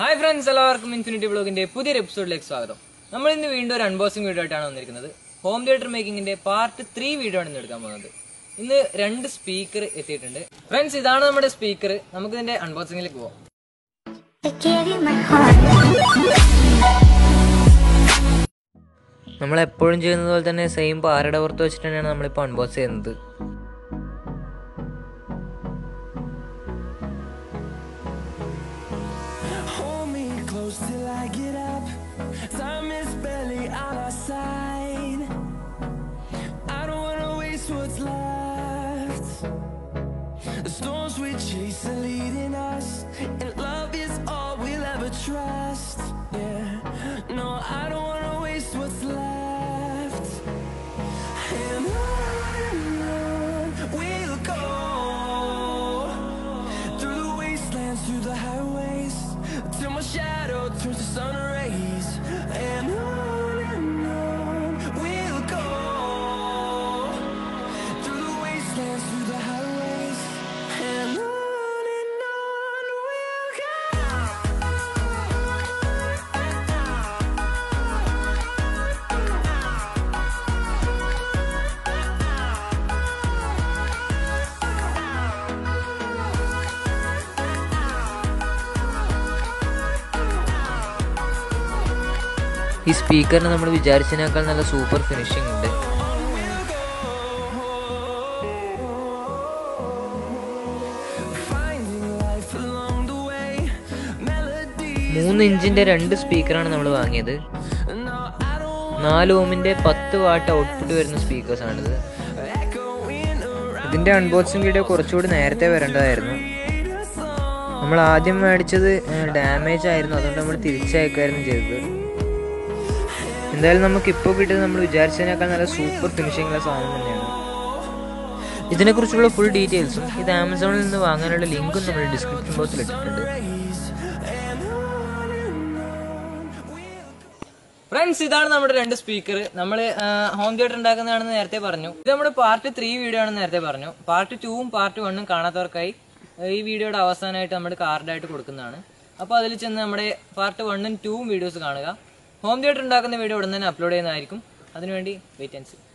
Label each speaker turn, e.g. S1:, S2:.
S1: Hi friends എല്ലാവർക്കും infinity ബ്ലോഗിന്റെ പുതിയൊരു എപ്പിസോഡിലേക്ക് സ്വാഗതം നമ്മൾ ഇന്ന് വീണ്ടും ഒരു അൺബോക്സിംഗ് വീഡിയോ ആയിട്ടാണ് വന്നിരിക്കുന്നത് ഹോം തിയേറ്റർ മേക്കിങ്ങിന്റെ പാർട്ട് ത്രീ വീഡിയോ ആണ് ഇന്ന് എടുക്കാൻ പോകുന്നത് ഇന്ന് രണ്ട് സ്പീക്കർ എത്തിയിട്ടുണ്ട് ഫ്രണ്ട്സ് ഇതാണ് നമ്മുടെ സ്പീക്കർ നമുക്ക് ഇതിന്റെ അൺബോക്സിംഗിലേക്ക് പോവാം
S2: I gave you my heart.
S1: നമ്മൾ എപ്പോഴും ചെയ്യുന്നത് പോലെ തന്നെ സെയിം പാറയുടെ പുറത്ത് വെച്ചിട്ട് തന്നെയാണ് നമ്മളിപ്പോൾ അൺബോക്സ് ചെയ്യുന്നത്
S3: Hold me close till I get up. Time is barely on our side. I don't wanna waste what's left. The storms we chase are leading us, and love is all we'll ever trust. Yeah, no, I don't wanna waste what's left. And on and on we'll go through the wastelands, through the highways, till my shadow turns to sun rays. And on and on we'll go through the wastelands, through the highways, and on and on we'll go.
S1: ഈ സ്പീക്കറിന് നമ്മൾ വിചാരിച്ചതിനേക്കാൾ നല്ല super finishing ഉണ്ട്
S3: Finding life along the way, melodies.
S1: മൂന്ന് ഇഞ്ചിന്റെ രണ്ട് സ്പീക്കറാണ് നമ്മൾ വാങ്ങിയത്
S3: No, I don't
S1: നാല് ഓമിന്റെ പത്ത് വാട്ട് ഔട്ട്പുട്ട് വരുന്ന സ്പീക്കേഴ്സ് ആണിത്
S3: want echoing around
S1: ഇതിന്റെ അൺബോക്സിംഗ് വീഡിയോ കുറച്ചുകൂടി നേരത്തെ വരേണ്ടതായിരുന്നു നമ്മൾ ആദ്യം മേടിച്ചത് ഡാമേജ് ആയിരുന്നു അതുകൊണ്ട് നമ്മൾ തിരിച്ചയക്കായിരുന്നു ചെയ്തത് എന്തായാലും നമുക്ക് ഇപ്പോൾ കിട്ടിയത് നമ്മൾ വിചാരിച്ചതിനേക്കാൾ നല്ല സൂപ്പർ ഫിനിഷിംഗ് ഉള്ള സാധനം തന്നെയാണ് ഇതിനെക്കുറിച്ചുള്ള ഫുൾ ഡീറ്റെയിൽസും ഇത് ആമസോണിൽ നിന്ന് വാങ്ങാനുള്ള ലിങ്കും നമ്മൾ ഡിസ്ക്രിപ്ഷൻ ബോക്സിൽ ഇട്ടിട്ടുണ്ട് ഫ്രണ്ട്സ് ഇതാണ് നമ്മുടെ രണ്ട് സ്പീക്കർ നമ്മൾ ഹോം തിയേറ്റർ ഉണ്ടാക്കുന്നതാണെന്ന് നേരത്തെ പറഞ്ഞു ഇത് നമ്മുടെ പാർട്ട് ത്രീ വീഡിയോ ആണെന്ന് നേരത്തെ പറഞ്ഞു പാർട്ട് ടൂവും പാർട്ട് വണ്ണും കാണാത്തവർക്കായി ഏഹ്, ഈ വീഡിയോയുടെ അവസാനമായിട്ട് നമ്മുടെ കാർഡായിട്ട് കൊടുക്കുന്നതാണ് അപ്പോൾ അതിൽ ചെന്ന് നമ്മുടെ പാർട്ട് വണ്ണും ടൂവും വീഡിയോസ് കാണുക ഹോം തിയേറ്റർ ഉണ്ടാക്കുന്ന വീഡിയോ ഉടൻ തന്നെ അപ്ലോഡ് ചെയ്യുന്നതായിരിക്കും അതിനുവേണ്ടി വെയിറ്റ് ആൻഡ് സി